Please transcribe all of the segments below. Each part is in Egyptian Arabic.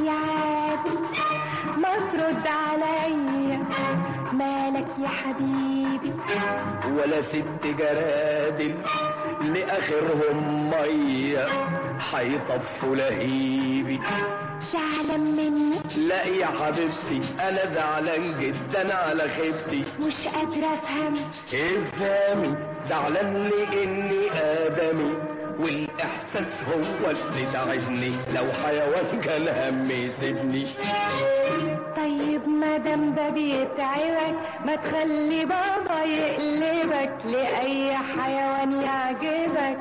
يا عادل ما ترد عليا مالك يا حبيبي ولا ست جرادل لاخرهم ميه حيطفوا لهيبي زعلان مني لا يا حبيبتي انا زعلان جدا على خيبتي مش قادرة افهم افهمي زعلان لاني ادمي والاحساس هو اللي تعبني لو حيوان كان هم يسيبني طيب مادام ده بيتعبك ما تخلي بابا يقلبك لأي حيوان يعجبك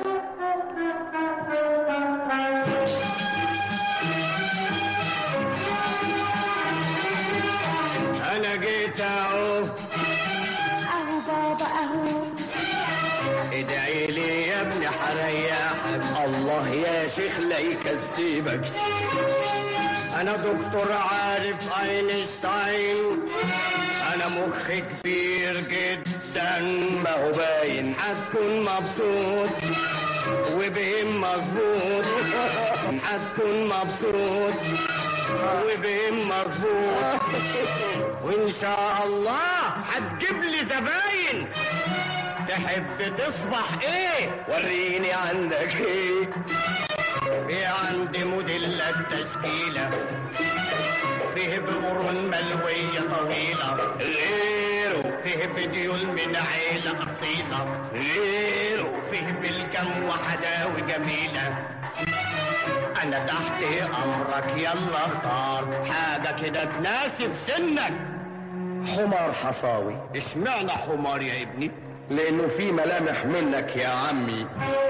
انا جيت اهو اهو بابا اهو ادعي لي يا ابني حريحك الله يا شيخ لا يكسبك انا دكتور عارف اينشتاين انا مخي كبير جدا ما هو باين هتكون مبسوط وبهم مظبوط هتكون مبسوط وبهم مظبوط وان شاء الله هتجيب لي زباين تحب تصبح ايه وريني عندك ايه في عندي موديل التشكيلة فيه بقرون ملوية طويلة غيره فيه بديول من عيلة أصيلة غيره فيه بالكم وحداوي جميلة أنا تحت أمرك يلا اختار حاجة كده تناسب سنك حمار حصاوي اشمعنى حمار يا ابني لانه في ملامح منك يا عمي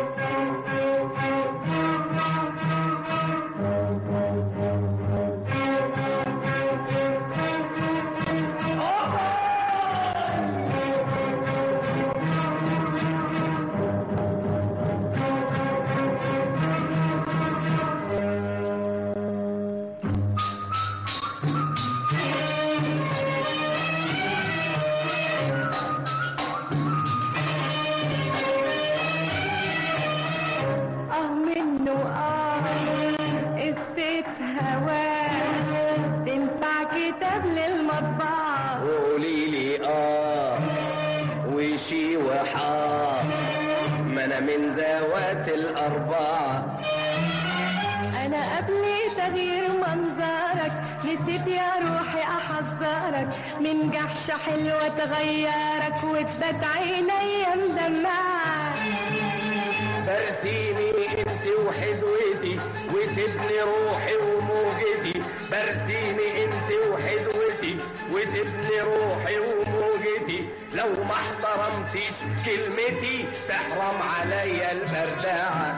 اه منه اه قصة هواه تنفع كتاب للمطبعة قولي لي اه وشي وحاه ما انا من ذوات الاربعه انا قبل تغيير منظرك نسيت يا روحي احذرك من جحشة حلوة تغيرك وادت عيني مدمعة برسيني انت وحدوتي وتبني روحي وموجتي برسيني انت وحدوتي وتبني روحي وموجتي لو ما احترمتيش كلمتي تحرم عليا البردعة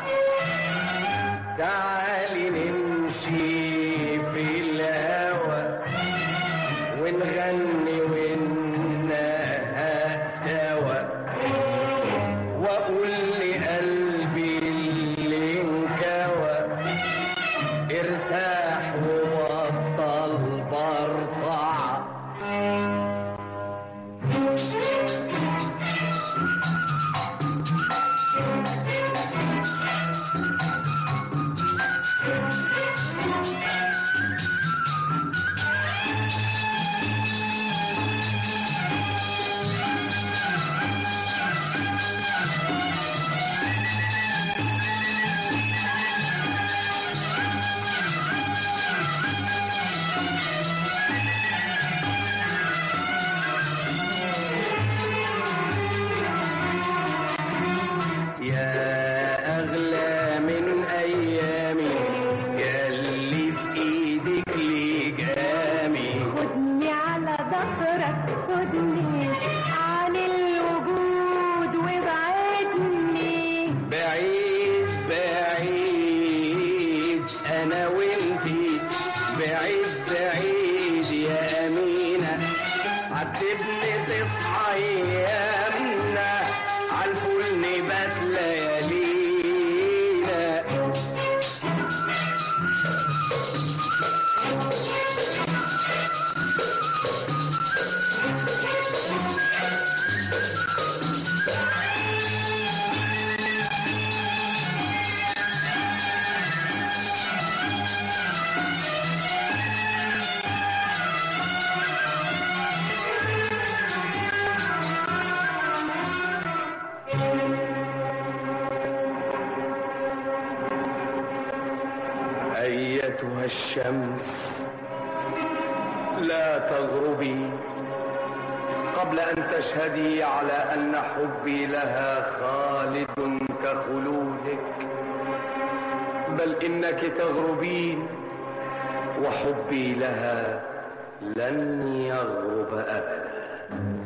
تعالي نمشي في الهوى ونغني وننهى سوا واقول لقلبي اللي انكوى ارتاح وبطل برطع يا أغلى من أيامي يا اللي في إيدك لجامي خدني على ظهرك خدني عن الوجود وابعدني بعيد بعيد أنا وإنتي بعيد بعيد يا أمينة عتبني تصحى أيامنا عالفول نبات ليالينا الشمس لا تغربي قبل أن تشهدي على أن حبي لها خالد كخلودك بل إنك تغربين وحبي لها لن يغرب أبدا